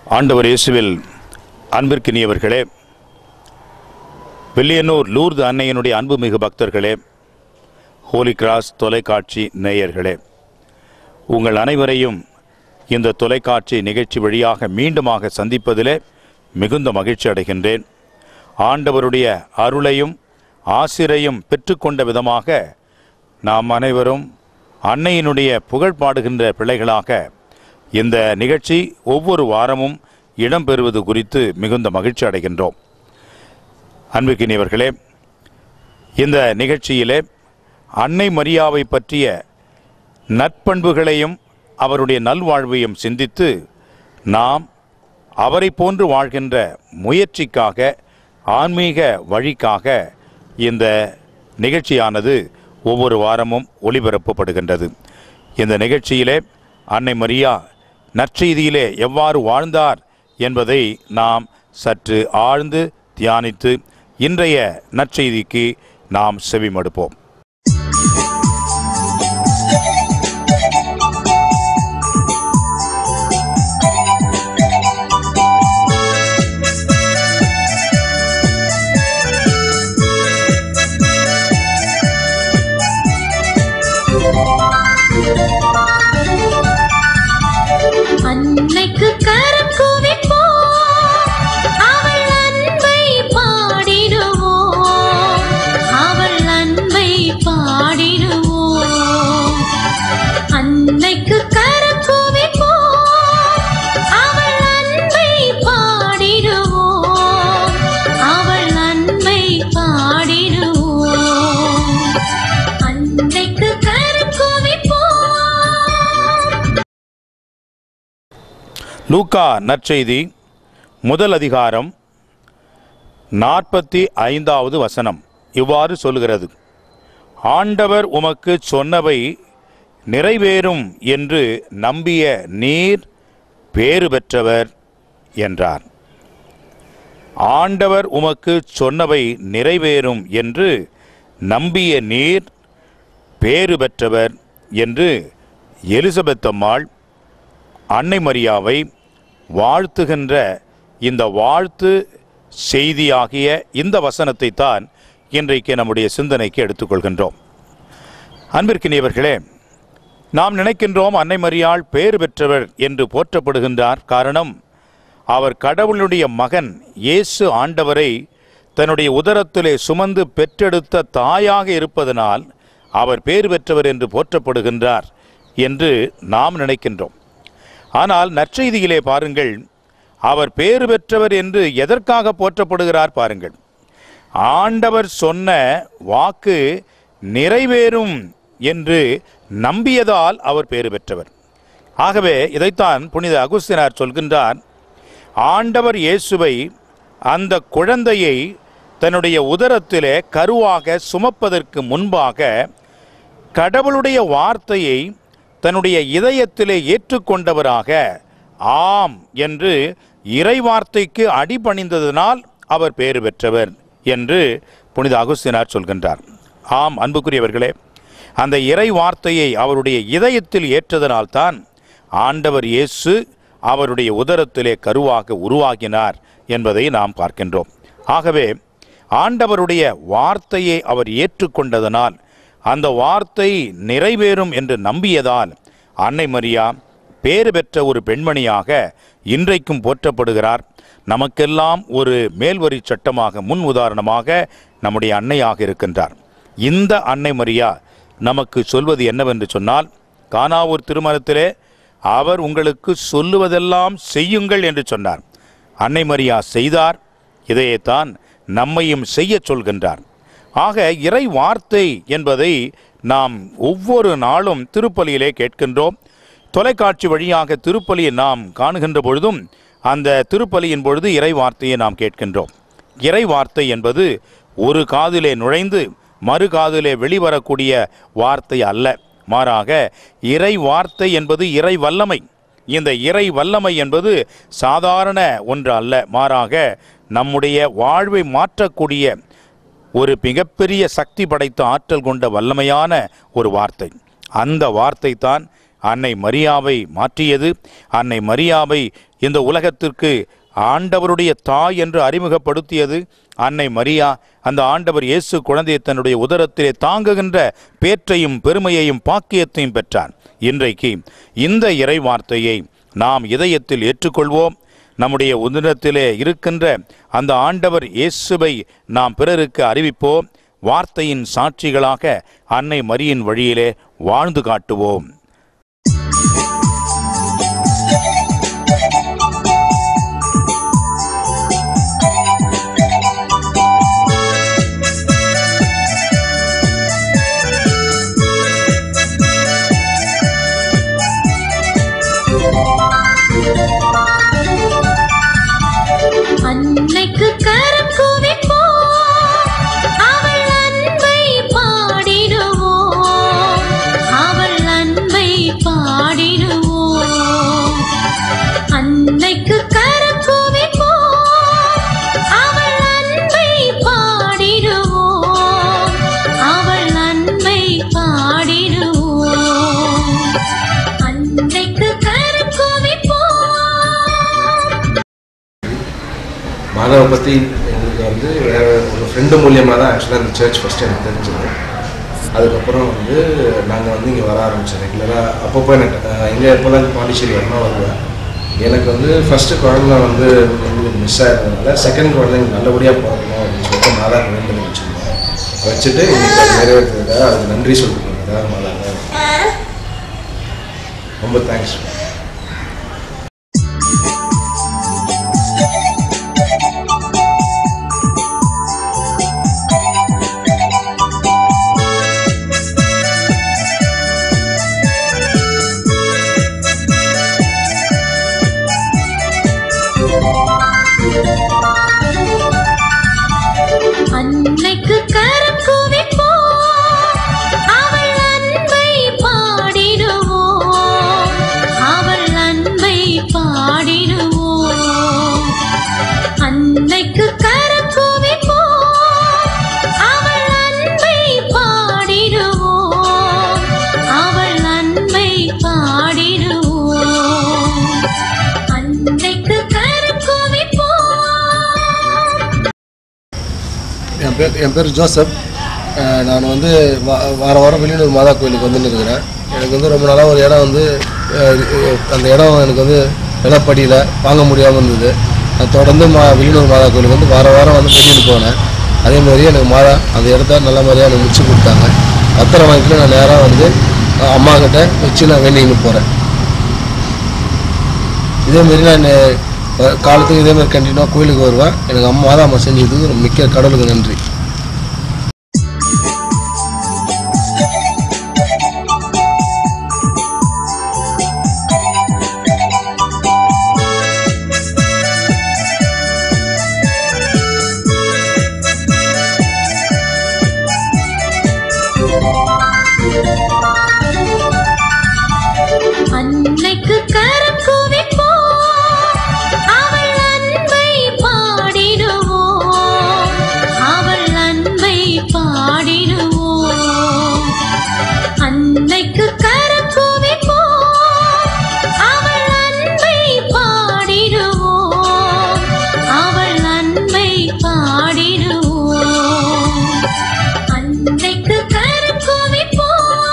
ஆண்டவர் இயேசுவில் அன்பிற்கினியவர்களே வில்லியனூர் லூர்து அன்னையினுடைய அன்புமிகு பக்தர்களே ஹோலி கிராஸ் தொலைக்காட்சி நேயர்களே உங்கள் அனைவரையும் இந்த தொலைக்காட்சி நிகழ்ச்சி வழியாக மீண்டுமாக சந்திப்பதிலே மிகுந்த மகிழ்ச்சி அடைகின்றேன் ஆண்டவருடைய அருளையும் ஆசிரையும் பெற்றுக்கொண்ட விதமாக நாம் அனைவரும் அன்னையினுடைய புகழ் பாடுகின்ற பிள்ளைகளாக இந்த நிகழ்ச்சி ஒவ்வொரு வாரமும் இடம்பெறுவது குறித்து மிகுந்த மகிழ்ச்சி அடைகின்றோம் அன்புக்கினியவர்களே இந்த நிகழ்ச்சியிலே அன்னை மரியாவை பற்றிய நற்பண்புகளையும் அவருடைய நல்வாழ்வையும் சிந்தித்து நாம் அவரை போன்று வாழ்கின்ற முயற்சிக்காக ஆன்மீக வழிக்காக இந்த நிகழ்ச்சியானது ஒவ்வொரு வாரமும் ஒளிபரப்பப்படுகின்றது இந்த நிகழ்ச்சியிலே அன்னை மரியா நற்செய்தியிலே எவ்வாறு வாழ்ந்தார் என்பதை நாம் சற்று ஆழ்ந்து தியானித்து இன்றைய நற்செய்திக்கு நாம் செவிமடுப்போம் அன்னைக்கு கரம் குவிப்போம் அவள் அன்பை பாடிடுவோம் அவள் அன்பை பாடிடுவோம் அன்னைக்கு கரம் குவிப்போம் அவள் அன்பை பாடிடுவோம் அவள் அன்பை பாடிடுவோம் அன்னைக்கு கரம் குவிப்போம் லூக்கா நற்செய்தி முதல் அதிகாரம் நாற்பத்தி ஐந்தாவது வசனம் இவ்வாறு சொல்கிறது ஆண்டவர் உமக்கு சொன்னவை நிறைவேறும் என்று நம்பிய நீர் பேறு பெற்றவர் என்றார் ஆண்டவர் உமக்கு சொன்னவை நிறைவேறும் என்று நம்பிய நீர் பேறு பெற்றவர் என்று எலிசபெத் அம்மாள் அன்னை மரியாவை வாழ்த்துகின்ற இந்த வாழ்த்து செய்தியாகிய இந்த வசனத்தை தான் இன்றைக்கு நம்முடைய சிந்தனைக்கு எடுத்துக்கொள்கின்றோம் அன்பிற்கினியவர்களே நாம் நினைக்கின்றோம் அன்னை மரியாள் பேறு பெற்றவர் என்று போற்றப்படுகின்றார் காரணம் அவர் கடவுளுடைய மகன் இயேசு ஆண்டவரை தன்னுடைய உதரத்திலே சுமந்து பெற்றெடுத்த தாயாக இருப்பதனால் அவர் பேறு பெற்றவர் என்று போற்றப்படுகின்றார் என்று நாம் நினைக்கின்றோம் ஆனால் நற்செய்தியிலே பாருங்கள் அவர் பேறு பெற்றவர் என்று எதற்காக போற்றப்படுகிறார் பாருங்கள் ஆண்டவர் சொன்ன வாக்கு நிறைவேறும் என்று நம்பியதால் அவர் பேறு பெற்றவர் ஆகவே இதைத்தான் புனித அகுஸ்தினார் சொல்கின்றார் ஆண்டவர் இயேசுவை அந்த குழந்தையை தன்னுடைய உதரத்திலே கருவாக சுமப்பதற்கு முன்பாக கடவுளுடைய வார்த்தையை தன்னுடைய இதயத்திலே ஏற்றுக்கொண்டவராக ஆம் என்று இறை வார்த்தைக்கு அடிபணிந்ததனால் அவர் பேறு பெற்றவர் என்று புனித அகுஸ்தினார் சொல்கின்றார் ஆம் அன்புக்குரியவர்களே அந்த இறை வார்த்தையை அவருடைய இதயத்தில் ஏற்றதனால்தான் ஆண்டவர் இயேசு அவருடைய உதரத்திலே கருவாக உருவாகினார் என்பதை நாம் பார்க்கின்றோம் ஆகவே ஆண்டவருடைய வார்த்தையை அவர் ஏற்றுக்கொண்டதனால் அந்த வார்த்தை நிறைவேறும் என்று நம்பியதால் அன்னை மரியா பேறு பெற்ற ஒரு பெண்மணியாக இன்றைக்கும் போற்றப்படுகிறார் நமக்கெல்லாம் ஒரு மேல்வரி சட்டமாக முன் உதாரணமாக நம்முடைய அன்னையாக இருக்கின்றார் இந்த அன்னை மரியா நமக்கு சொல்வது என்னவென்று சொன்னால் கானாவூர் திருமணத்திலே அவர் உங்களுக்கு சொல்லுவதெல்லாம் செய்யுங்கள் என்று சொன்னார் அன்னை மரியா செய்தார் இதையேத்தான் நம்மையும் செய்யச் சொல்கின்றார் ஆக இறை வார்த்தை என்பதை நாம் ஒவ்வொரு நாளும் திருப்பலியிலே கேட்கின்றோம் தொலைக்காட்சி வழியாக திருப்பலியை நாம் காணுகின்ற பொழுதும் அந்த திருப்பலியின் பொழுது இறை வார்த்தையை நாம் கேட்கின்றோம் இறை வார்த்தை என்பது ஒரு காதிலே நுழைந்து மறு காதிலே வெளிவரக்கூடிய வார்த்தை அல்ல மாறாக இறை வார்த்தை என்பது இறை வல்லமை இந்த இறை வல்லமை என்பது சாதாரண ஒன்று அல்ல மாறாக நம்முடைய வாழ்வை மாற்றக்கூடிய ஒரு மிகப்பெரிய சக்தி படைத்த ஆற்றல் கொண்ட வல்லமையான ஒரு வார்த்தை அந்த வார்த்தை தான் அன்னை மரியாவை மாற்றியது அன்னை மரியாவை இந்த உலகத்திற்கு ஆண்டவருடைய தாய் என்று அறிமுகப்படுத்தியது அன்னை மரியா அந்த ஆண்டவர் இயேசு குழந்தையை தன்னுடைய உதரத்திலே தாங்குகின்ற பேற்றையும் பெருமையையும் பாக்கியத்தையும் பெற்றார் இன்றைக்கு இந்த இறை வார்த்தையை நாம் இதயத்தில் ஏற்றுக்கொள்வோம் நம்முடைய உதிரத்திலே இருக்கின்ற அந்த ஆண்டவர் இயேசுவை நாம் பிறருக்கு அறிவிப்போம் வார்த்தையின் சாட்சிகளாக அன்னை மரியின் வழியிலே வாழ்ந்து காட்டுவோம் அன்னைக்கு கரம் குவிப்போம் அவள் அன்பை பாடிடுவோம் அவள் அன்பை பாடிடுவோம் அன்னைக்கு கரம் குவிப்போம் அவள் அன்பை பாடிடுவோம் அவள் அன்பை பாடிடுவோம் அன்னைக்கு கரம் குவிப்போம் மாதாவை பற்றி எங்களுக்கு வந்து வேற ஒரு ஃப்ரெண்டு மூலியமாக தான் ஆக்சுவலாக இந்த சர்ச் ஃபஸ்ட்டு எனக்கு தெரிஞ்சது அதுக்கப்புறம் வந்து நாங்கள் வந்து இங்கே வர ஆரம்பித்தோம் ரெகுலராக அப்பப்போ எனக்கு எங்கே எப்போல்லாம் பாண்டிச்சேரி வரணும் வருவேன் எனக்கு வந்து ஃபஸ்ட்டு குழந்தை வந்து எங்களுக்கு மிஸ் ஆயிருந்ததுனால செகண்ட் குழந்தைங்க நல்லபடியாக பிறக்கணும் அப்படின்னு சொல்லிட்டு மாதா வேண்டுதல் வச்சுருந்தோம் வச்சுட்டு இன்னைக்கு அது நிறைவேற்றுறதுக்காக அதுக்கு நன்றி சொல்லிருக்கேன் மாதாங்க ரொம்ப தேங்க்ஸ் அன்னைக்கு கரம் குவிப்போம் அவள் அன்பை பாடிடுவோம் அவள் அன்பை பாடிடுவோம் அன்னைக்கு கரம் குவிப்போம் அவள் அன்பை பாடிடுவோம் அவள் அன்பை பாடிடுவோம் அன்னைக்கு கரம் குவிப்போம் என் பேர் என் பேர் ஜோசப் அஹ் நான் வந்து வா வார வாரம் வெளியூர் மாதா கோயிலுக்கு வந்துன்னு இருக்கிறேன் எனக்கு வந்து ரொம்ப நாளாக ஒரு இடம் வந்து அஹ், அந்த இடம் எனக்கு வந்து விலைப்படியில் வாங்க முடியாமல் இருந்தது நான் தொடர்ந்து மா வெளியூர் மாதா கோயிலுக்கு வந்து வார வாரம் வந்து வெளியூர் போனேன் அதே மாதிரி எனக்கு மாதா அந்த இடத்த நல்ல மாதிரியாக எனக்கு முடிச்சு கொடுத்தாங்க பத்திரம் வாங்கிட்டு நான் நேராக வந்து அஹ், அம்மா கிட்ட வச்சு நான் வேண்டிக்கின்னு போகிறேன் இதேமாரி நான் அஹ், காலத்துக்கு இதேமாதிரி கண்டினியூவாக கோயிலுக்கு வருவேன் எனக்கு அம்மா தான் அம்மா செஞ்சதுக்கு மிக்க கடவுளுக்கு நன்றி அன்னைக்கு கரம் குவிப்போம் அவள் அன்பை பாடிடுவோம் அவள் அன்பை பாடிடுவோம் அன்னைக்கு கரம் குவிப்போம் அவள் அன்பை பாடிடுவோம் அவள் அன்பை பாடிடுவோம் அன்னைக்கு கரம் குவிப்போம்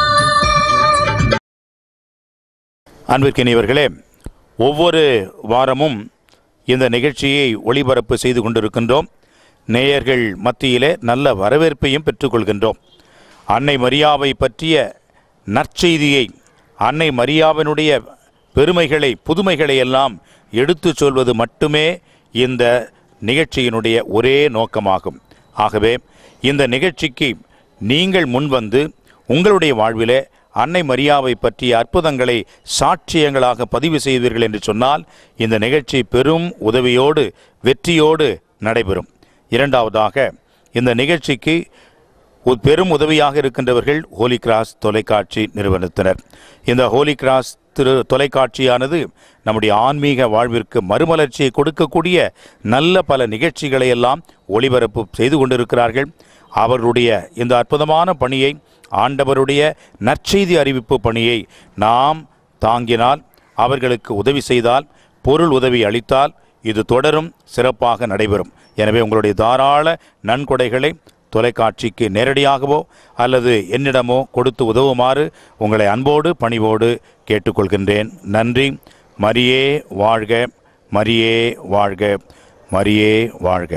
அன்பிற்கினியவர்களே ஒவ்வொரு வாரமும் இந்த நிகழ்ச்சியை ஒளிபரப்பு செய்து கொண்டிருக்கின்றோம் நேயர்கள் மத்தியிலே நல்ல வரவேற்பையும் பெற்றுக்கொள்கின்றோம் அன்னை மரியாவை பற்றிய நற்செய்தியை அன்னை மரியாவினுடைய பெருமைகளை புதுமைகளை எல்லாம் எடுத்துச் சொல்வது மட்டுமே இந்த நிகழ்ச்சியினுடைய ஒரே நோக்கமாகும் ஆகவே இந்த நிகழ்ச்சிக்கு நீங்கள் முன்வந்து உங்களுடைய வாழ்விலே அன்னை மரியாவை பற்றிய அற்புதங்களை சாட்சியங்களாக பதிவு செய்வீர்கள் என்று சொன்னால் இந்த நிகழ்ச்சி பெரும் உதவியோடு வெற்றியோடு நடைபெறும் இரண்டாவதாக இந்த நிகழ்ச்சிக்கு ஒரு பெரும் உதவியாக இருக்கின்றவர்கள் ஹோலி கிராஸ் தொலைக்காட்சி நிறுவனத்தினர் இந்த ஹோலி கிராஸ் திரு தொலைக்காட்சியானது நம்முடைய ஆன்மீக வாழ்விற்கு மறுமலர்ச்சியை கொடுக்கக்கூடிய நல்ல பல நிகழ்ச்சிகளை எல்லாம் ஒளிபரப்பு செய்து கொண்டிருக்கிறார்கள் அவர்களுடைய இந்த அற்புதமான பணியை ஆண்டவருடைய நற்செய்தி அறிவிப்பு பணியை நாம் தாங்கினால் அவர்களுக்கு உதவி செய்தால் பொருள் உதவி அளித்தால் இது தொடரும் சிறப்பாக நடைபெறும் எனவே உங்களுடைய தாராள நன்கொடைகளை தொலைக்காட்சிக்கு நேரடியாகவோ அல்லது என்னிடமோ கொடுத்து உதவுமாறு உங்களை அன்போடு பணிவோடு கேட்டுக்கொள்கின்றேன் நன்றி மரியே வாழ்க மரியே வாழ்க மரியே வாழ்க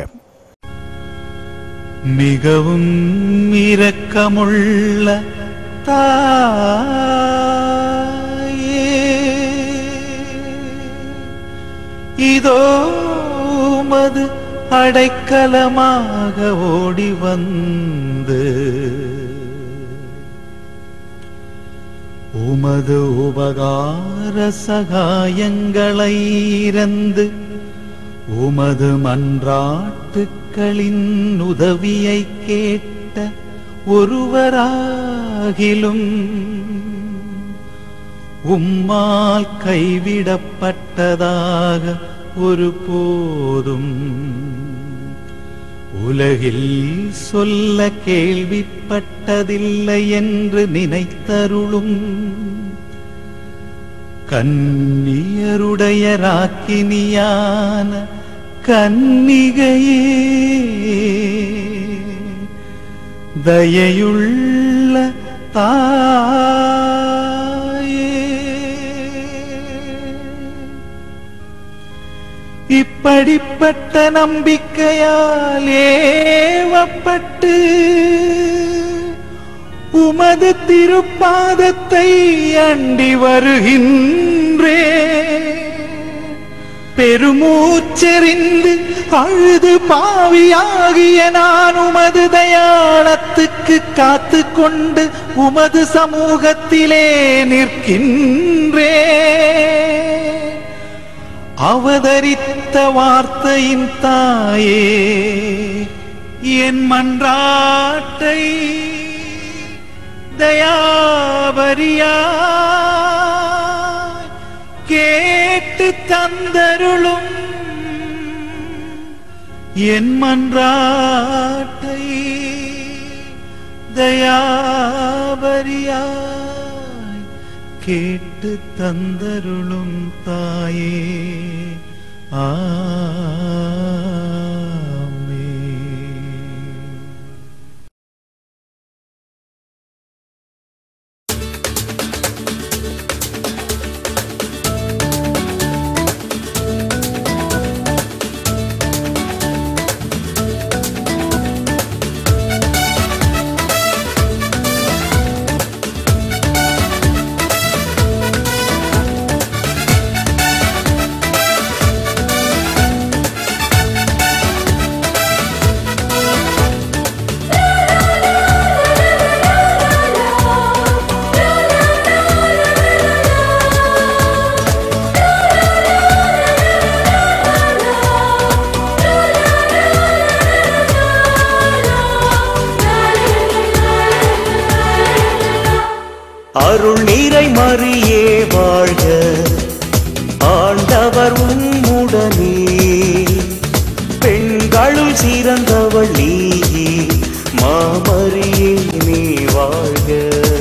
மிகவும் இரக்கமுள்ள தாயே இதோ உமது அடைக்கலமாக ஓடி வந்து உமது உபகார சகாயங்களை இறந்து உமது மன்றாட்டுக்களின் உதவியை கேட்ட ஒருவராகிலும் உம்மால் கைவிடப்பட்டதாக ஒரு போதும் உலகில் சொல்ல கேள்விப்பட்டதில்லை என்று நினைத்தருளும் கன்னியருடைய ராக்கினியான கன்னிகையே தயையுள்ள தாயே இப்படிப்பட்ட நம்பிக்கையால் ஏவப்பட்டு உமது திருப்பாதத்தை அண்டி வருகின்றே பெருமூச்செறிந்து அழுது பாவியாகிய நான் உமது தயாளத்துக்கு காத்து கொண்டு உமது சமூகத்திலே நிற்கின்றே அவதரித்த வார்த்தையின் தாயே என் மன்றாட்டை தயாபரியா கேட்டு தந்தருளும் என் மன்றாட்டை தயாபரியாய் கேட்டு தந்தருளும் தாயே ஆமே அருள் நீரை மறியே வாழ்க ஆண்டவர் உம்முடனே பெண்களுள் சிறந்தவள் நீயே மாமரியே நீ வாழ்க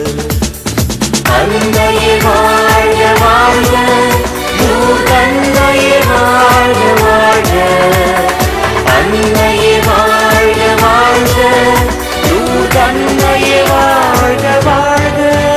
அன்னையே வாழ்க வாழ்க தந்தையே வாழ்க வாழ்க அன்னையே வாழ்க வாழ்க தந்தையே வாழ்க வாழ்க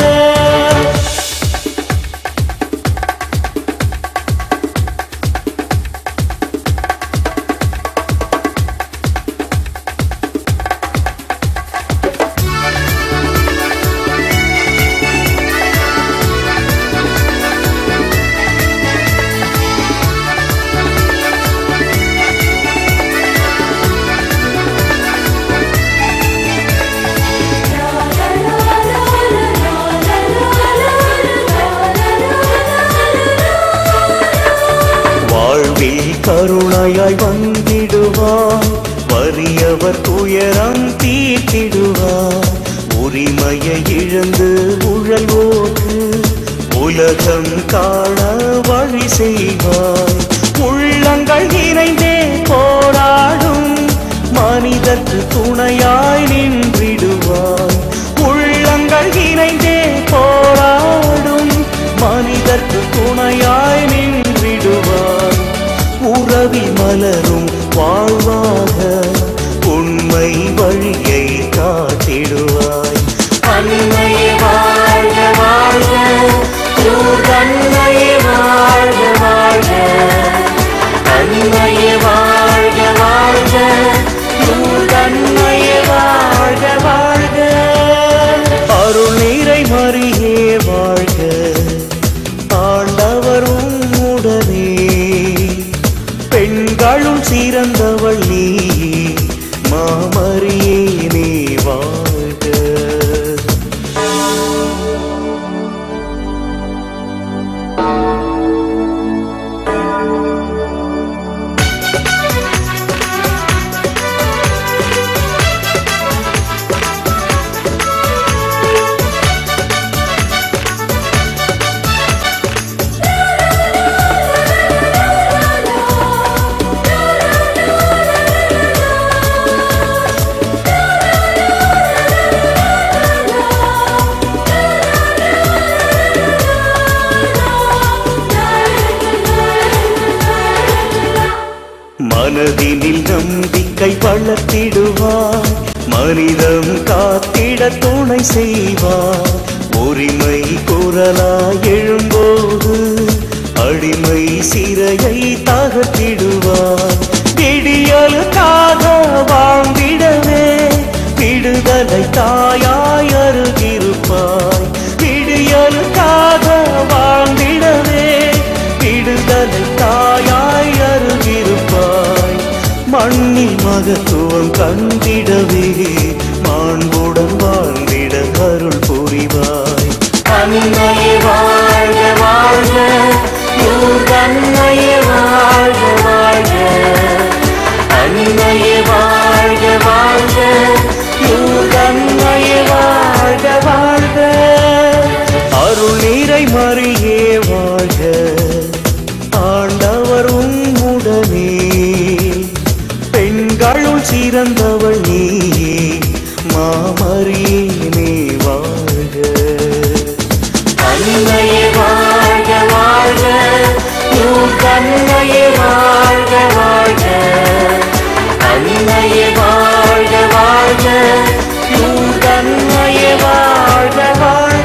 வாழ்வில் கருணையாய் வந்திடுவார் வறியவர் துயரம் தீர்த்திடுவார் உரிமையை இழந்து உழல்வோர்க்கு உலகம் காண வழி செய்வார் உள்ளங்கள் இணைந்தே போராடும் மனிதர்க்கு துணையாய் நின்றிடுவார் உள்ளங்கள் இணைந்தே போராடும் மனிதர் மரியே வாழ்க ஆண்டவர் உம்முடனே பெண்களுள் சிறந்தவள் நீ மாமரியே நீ வாழ்க மனதினில் நம்பிக்கை வளர்த்திடுவார் மனிதம் காத்திட துணை செய்வார் உரிமை குரலாய் எழும்போது அடிமை சிறையை தகர்த்திடுவார் விடியலுக்காக வாழ்ந்திடவே விடுதலை தாயாய் அருகிருப்பாய் விடியலுக்காக வாழ்ந்திடவே விடுதலை தாயாய் அருகிருப்பாய் மண்ணில் மகத்துவம் கண்டிடவே மாண்புடன் வாழ்ந்திட அருள் புரிவாய் அன்னையே வாழ்க வாழ்க அன்னையே வாழ்க வாழ்க அன்னையே வாழ்க வாழ்க அன்னையே வாழ்க வாழ்க அருள் நீரை மறியே வாழ்க ஆண்டவர் உம்முடனே பெண்களுள் சிறந்தவள் நீ மாமரியே நீ வாழ்க அன்னையே வாழ்க வாழ்க அன்னையே வாழ்க வாழ்க அன்னையே வாழ்க வாழ்க அன்னையே வாழ்க வாழ்க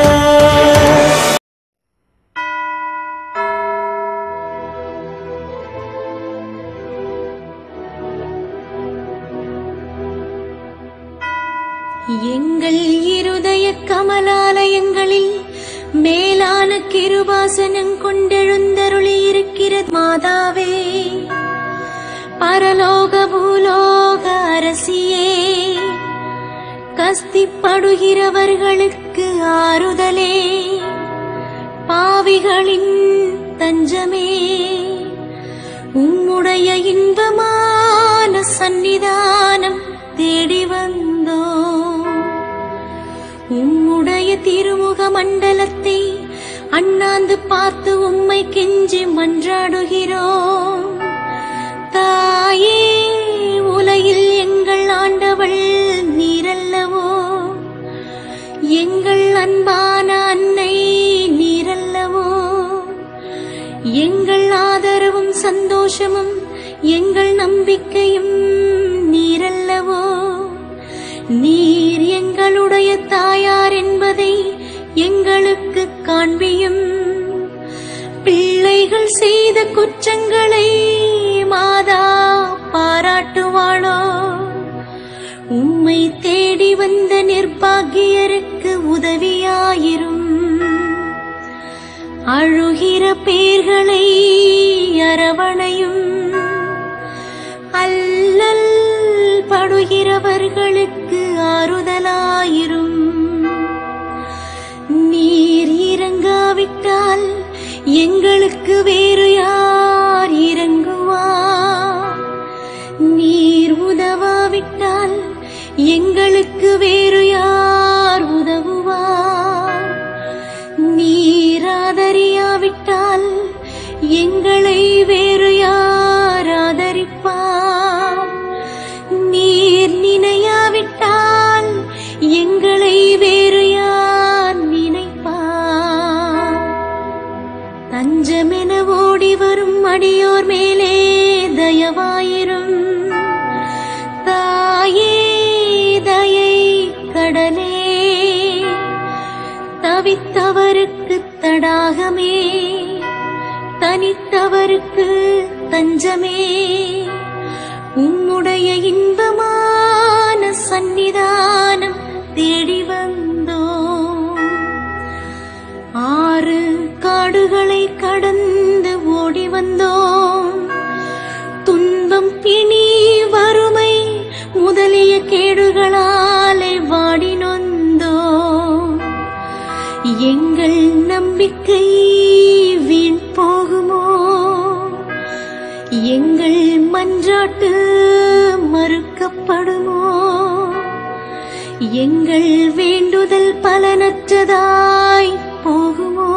எங்கள் இருதய கமலாலயங்களில் மேலான கிருபாசனம் கொண்டெழுந்தருளி இருக்கிற மாதாவே பரலோக பூலோக அரசியே கஸ்திப்படுகிறவர்களுக்கு ஆறுதலே பாவிகளின் தஞ்சமே உம்முடைய இன்பமான சந்நிதானம் தேடி வந்தோம் உம்முடைய திருமுக மண்டலத்தை அண்ணாந்து பார்த்து உம்மை கெஞ்சி மன்றாடுகிறோம் தாயே உலகில் எங்கள் ஆண்டவள் நீரல்லவோ எங்கள் அன்பான அன்னை நீரல்லவோ எங்கள் ஆதரவும் சந்தோஷமும் எங்கள் நம்பிக்கையும் நீரல்லவோ நீர் எங்களுடைய தாயார் என்பதை எங்களுக்கு காண்பியும் பிள்ளைகள் செய்த குற்றங்களை மாதா பாராட்டுவாளோ உம்மை தேடி வந்த நிர்பாகியருக்கு உதவியாயிரும் அழுகிற பேர்களை அரவணையும் அல்லல் படுகிறவர்களுக்கு ஆறுதலாயிரும் நீர் இறங்காவிட்டால் எங்களுக்கு வேறு யார் இறங்குவார் நீர் உதவாவிட்டால் எங்களுக்கு வேறு யார் உதவுவார் நீராதரியாவிட்டால் எங்களை வேறு யார் ஆதரிப்பார் நீர் நினையாவிட்டால் எங்களை வேறு யார் நினைப்பார் தஞ்சமென ஓடி வரும் அடியோர் மேலே தயவாயிரும் தாயே தயை கடலே தவித்தவருக்கு தடாகமே தனித்தவருக்கு தஞ்சமே உம்முடைய இன்பமான சந்நிதானம் தேடி வந்தோம் கேடுகளாலே வாடி நொந்தோ எங்கள் நம்பிக்கை வீண் போகுமோ எங்கள் மன்றாட்டு மறுக்கப்படுமோ எங்கள் வேண்டுதல் பலனற்றதாய் போகுமோ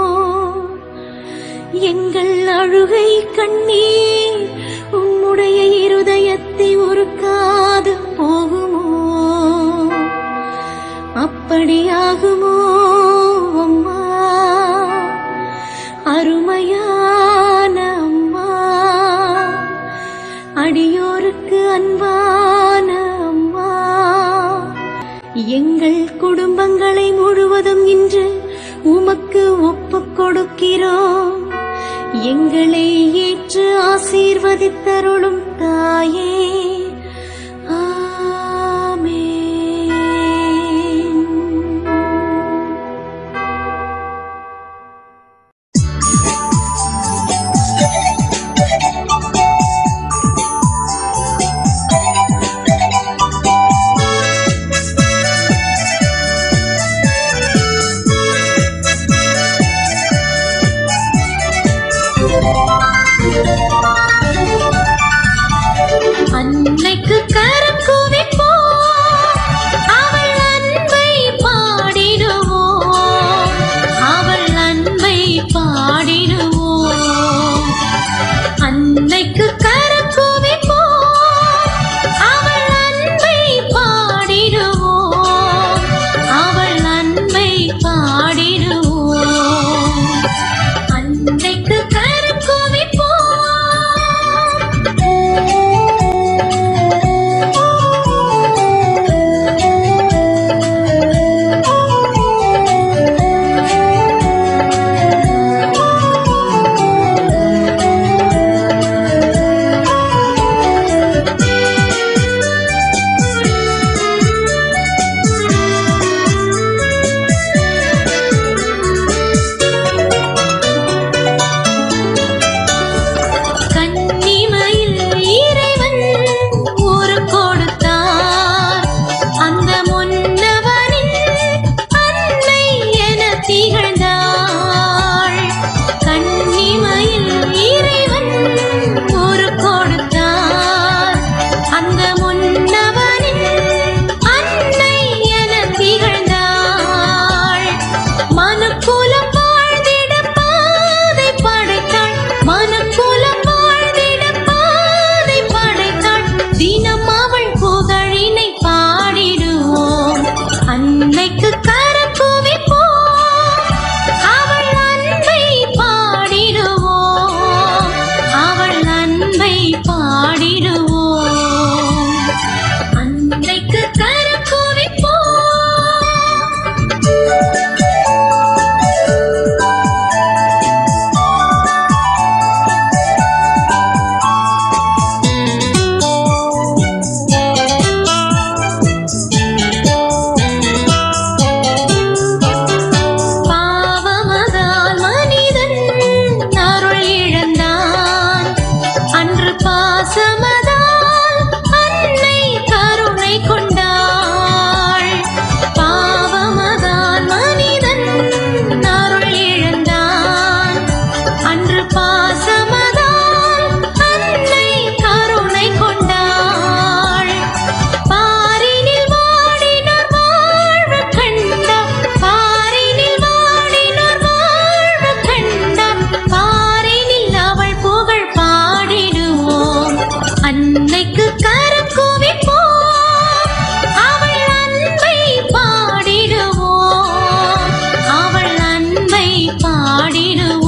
எங்கள் அழுகை கண்ணீர் உம்முடைய இருதயத்தை உருக்காது போகுமோ அப்படியாகுமோ அம்மா அருமையான அம்மா அடியோருக்கு அன்பான அம்மா எங்கள் குடும்பங்களை முழுவதும் இன்று உமக்கு ஒப்புக் கொடுக்கிறோம் எங்களை ஏற்று ஆசீர்வதித்தருளும் தாயே ஆமென் அன்னைக்கு கரம் குவிப்போம் அவள் அன்பை பாடிடுவோம் அவள் அன்பை பாடிடுவோம் அன்னைக்கு கரம் குவிப்போம் அவள் அன்பை பாடிடுவோம் அவள் அன்பை பாடிடுவோம் அன்னைக்கு கரம் குவிப்போம் கன்னிமையில் இறைவன் ஒரு கொடுத்தார் அந்த முன்னவனின் அன்னை என திகழ்ந்தாள் கன்னிமையில் இறைவன் ஒரு கொடுத்தார் அந்த முன்னவனின் அன்னை என திகழ்ந்தாள் மனுக்குலம் வாழ்ந்திட பாதை படைத்தாள் மனுக்குலம் வாழ்ந்திட பாதை படைத்தாள் தினம் அவள் புகழினை பாடிடுவோம் அன்னைக்கு கரம் குவிப்போம் அவள் அன்பை பாடிடுவோம் அவள் அன்பை பாடிடுவோம் அன்னைக்கு கரம் குவிப்போம் பாவமதால் மனிதன் அருள் இழந்தான் அன்று பாசமதால் அன்னை கருணை கொண்டாள் பாவமதால் மனிதன் அருள் இழந்தான் அன்று பாசமதால் அன்னை கருணை கொண்டாள் பாரினில் வாடினோர் வாழ்வு கண்டாம் பாரினில் வாடினோர் வாழ்வு கண்டாம் பாரினில் அவள் புகழ் பாடிடுவோம் அன்னைக்கு கரம் குவிப்போம் அவள் அன்பை பாடிடுவோம் அவள் அன்பை பாடிடுவோம்